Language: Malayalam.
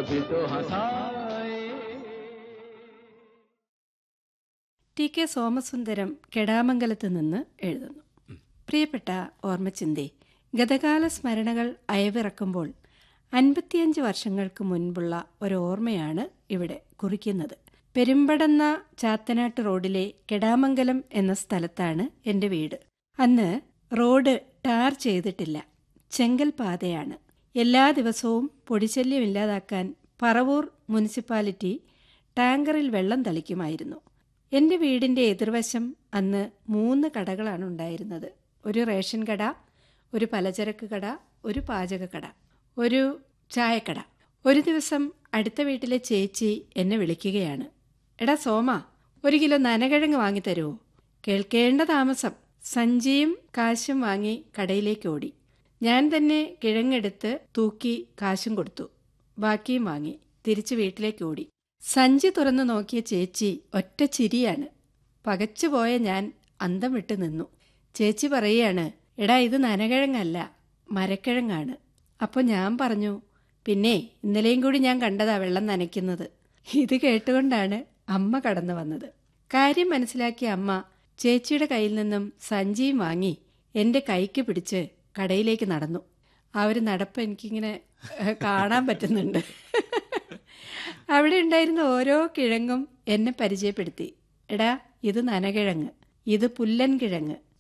कभी तो हंसाए ടി കെ സോമസുന്ദരം കെടാമംഗലത്ത് നിന്ന് എഴുതുന്നു പ്രിയപ്പെട്ട ഓർമ്മച്ചിന്തേ ഗതകാല സ്മരണകൾ അയവിറക്കുമ്പോൾ അൻപത്തിയഞ്ച് വർഷങ്ങൾക്ക് മുൻപുള്ള ഒരു ഓർമ്മയാണ് ഇവിടെ കുറിക്കുന്നത് പെരുമ്പടന്ന ചാത്തനാട്ട് റോഡിലെ കെടാമംഗലം എന്ന സ്ഥലത്താണ് എൻ്റെ വീട് അന്ന് റോഡ് ടാർ ചെയ്തിട്ടില്ല ചെങ്കൽ പാതയാണ് എല്ലാ ദിവസവും പൊടിശല്യം ഇല്ലാതാക്കാൻ പറവൂർ മുനിസിപ്പാലിറ്റി ടാങ്കറിൽ വെള്ളം തളിക്കുമായിരുന്നു എൻ്റെ വീടിൻ്റെ എതിർവശം അന്ന് മൂന്ന് കടകളാണ് ഉണ്ടായിരുന്നത് ഒരു റേഷൻ കട ഒരു പലചരക്ക് കട ഒരു പാചക കട ഒരു ചായക്കട ഒരു ദിവസം അടുത്ത വീട്ടിലെ ചേച്ചി എന്നെ വിളിക്കുകയാണ് എടാ സോമ ഒരു കിലോ നനകിഴങ്ങ് വാങ്ങിത്തരുമോ കേൾക്കേണ്ട താമസം സഞ്ചിയും കാശും വാങ്ങി കടയിലേക്ക് ഓടി ഞാൻ തന്നെ കിഴങ്ങെടുത്ത് തൂക്കി കാശും കൊടുത്തു ബാക്കിയും വാങ്ങി തിരിച്ച് വീട്ടിലേക്ക് ഓടി സഞ്ചി തുറന്നു നോക്കിയ ചേച്ചി ഒറ്റ ചിരിയാണ് പകച്ചുപോയ ഞാൻ അന്തം വിട്ട് നിന്നു ചേച്ചി പറയാണ് എടാ ഇത് നനകിഴങ്ങല്ല മരക്കിഴങ്ങാണ് അപ്പോൾ ഞാൻ പറഞ്ഞു പിന്നെ ഇന്നലെയും കൂടി ഞാൻ കണ്ടതാ വെള്ളം നനയ്ക്കുന്നത് ഇത് കേട്ടുകൊണ്ടാണ് അമ്മ കടന്നു വന്നത് കാര്യം മനസ്സിലാക്കിയ അമ്മ ചേച്ചിയുടെ കയ്യിൽ നിന്നും സഞ്ചിയും വാങ്ങി എൻ്റെ കൈക്ക് പിടിച്ച് കടയിലേക്ക് നടന്നു ആ ഒരു നടപ്പ് എനിക്കിങ്ങനെ ഏഹ്, കാണാൻ പറ്റുന്നുണ്ട് അവിടെ ഉണ്ടായിരുന്ന ഓരോ കിഴങ്ങും എന്നെ പരിചയപ്പെടുത്തി എടാ ഇത് നനകിഴങ്ങ് ഇത് പുല്ലൻ കിഴങ്ങ്